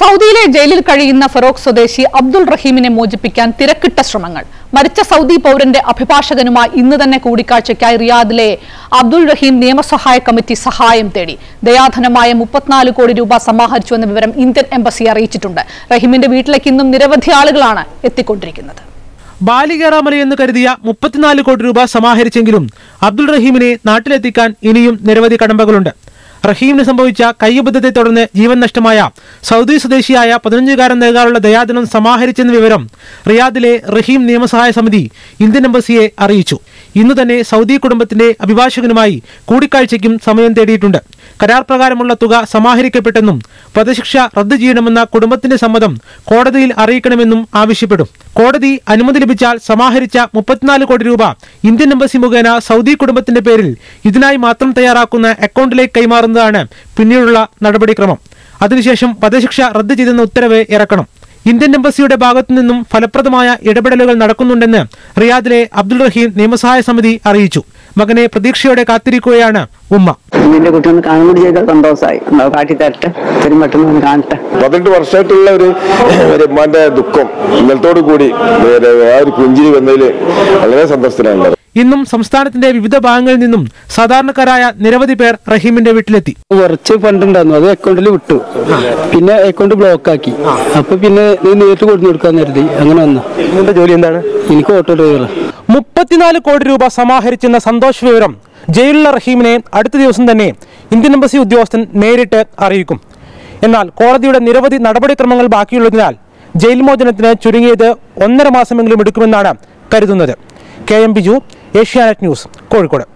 സൗദിയിലെ ജയിലിൽ കഴിയുന്ന ഫറോക്ക് സ്വദേശി അബ്ദുൾ റഹീമിനെ മോചിപ്പിക്കാൻ തിരക്കിട്ട ശ്രമങ്ങൾ മരിച്ച സൗദി പൗരന്റെ അഭിഭാഷകനുമായി ഇന്ന് തന്നെ കൂടിക്കാഴ്ചയ്ക്കായി റിയാദിലെ അബ്ദുൾ റഹീം നിയമസഹായ കമ്മിറ്റി സഹായം തേടി ദയാധനമായ മുപ്പത്തിനാല് കോടി രൂപ സമാഹരിച്ചുവെന്ന വിവരം ഇന്ത്യൻ എംബസി അറിയിച്ചിട്ടുണ്ട് റഹീമിന്റെ വീട്ടിലേക്ക് ഇന്നും നിരവധി ആളുകളാണ് എത്തിക്കൊണ്ടിരിക്കുന്നത് ബാലികേറാമലയെന്ന് കരുതിയ മുപ്പത്തിനാല് കോടി രൂപ സമാഹരിച്ചെങ്കിലും അബ്ദുൾ റഹീമിനെ നാട്ടിലെത്തിക്കാൻ ഇനിയും നിരവധി കടമ്പകളുണ്ട് റഹീമിന് സംഭവിച്ച കയ്യബദ്ധത്തെ തുടർന്ന് ജീവൻ നഷ്ടമായ സൗദി സ്വദേശിയായ പതിനഞ്ചുകാരൻ നൽകാനുള്ള ദയാദിനം സമാഹരിച്ചെന്ന വിവരം റിയാദിലെ റഹീം നിയമസഹായ സമിതി ഇന്ത്യൻ എംബസിയെ അറിയിച്ചു ഇന്ന് തന്നെ സൗദി കുടുംബത്തിന്റെ അഭിഭാഷകനുമായി കൂടിക്കാഴ്ചയ്ക്കും സമയം തേടിയിട്ടുണ്ട് കരാർ പ്രകാരമുള്ള തുക സമാഹരിക്കപ്പെട്ടെന്നും വധശിക്ഷ റദ്ദു ചെയ്യണമെന്ന കുടുംബത്തിന്റെ സമ്മതം കോടതിയിൽ അറിയിക്കണമെന്നും ആവശ്യപ്പെടും കോടതി അനുമതി ലഭിച്ചാൽ സമാഹരിച്ച മുപ്പത്തിനാല് കോടി രൂപ ഇന്ത്യൻ എംബസി മുഖേന സൗദി കുടുംബത്തിന്റെ പേരിൽ ഇതിനായി മാത്രം തയ്യാറാക്കുന്ന അക്കൗണ്ടിലേക്ക് കൈമാറുന്നതാണ് പിന്നീടുള്ള നടപടിക്രമം അതിനുശേഷം വധശിക്ഷ റദ്ദു ചെയ്തെന്ന ഉത്തരവ് ഇറക്കണം ഇന്ത്യൻ എംബസിയുടെ ഭാഗത്തു നിന്നും ഫലപ്രദമായ ഇടപെടലുകൾ നടക്കുന്നുണ്ടെന്ന് റിയാദിലെ അബ്ദുൾ റഹീം നിയമസഹായ സമിതി അറിയിച്ചു മകനെ പ്രതീക്ഷയോടെ കാത്തിരിക്കുകയാണ് ഉമ്മ നിന്റെ കുട്ടി ഒന്ന് കാണും കൂടി ചെയ്താൽ സന്തോഷമായി എന്താ കാട്ടി തരട്ടെ ഇത്തിരി പെട്ടെന്ന് ഒന്ന് കാണട്ടെ പതിനെട്ട് വർഷമായിട്ടുള്ള ഒരു ഒരു ഉമ്മാന്റെ ദുഃഖം ഇന്നലത്തോടു കൂടി ഒരു ആ ഒരു പുഞ്ചിരി വന്നതിൽ വളരെ സന്തോഷത്തിലാണ് ഇന്നും സംസ്ഥാനത്തിന്റെ വിവിധ ഭാഗങ്ങളിൽ നിന്നും സാധാരണക്കാരായ നിരവധി പേർ റഹീമിന്റെ വീട്ടിലെത്തി കുറച്ച് ഫണ്ട് ഉണ്ടായിരുന്നു അത് അക്കൗണ്ടിൽ വിട്ടു പിന്നെ അക്കൗണ്ട് ബ്ലോക്ക് ആക്കി അപ്പൊ പിന്നെ നീ നേരിട്ട് കൊടുത്തു കൊടുക്കാന്ന് കരുതി അങ്ങനെ വന്ന ജോലി എന്താണ് എനിക്ക് ഓട്ടോ ഡ്രൈവർ മുപ്പത്തിനാല് കോടി രൂപ സമാഹരിച്ചെന്ന സന്തോഷ വിവരം ജയിലിലെ റഹീമിനെ അടുത്ത ദിവസം തന്നെ ഇന്ത്യൻ എംബസി ഉദ്യോഗസ്ഥൻ നേരിട്ട് അറിയിക്കും എന്നാൽ കോടതിയുടെ നിരവധി നടപടിക്രമങ്ങൾ ബാക്കിയുള്ളതിനാൽ ജയിൽ മോചനത്തിന് ചുരുങ്ങിയത് ഒന്നര മാസമെങ്കിലും എടുക്കുമെന്നാണ് കരുതുന്നത് K M Biju Asianet news Kozhikode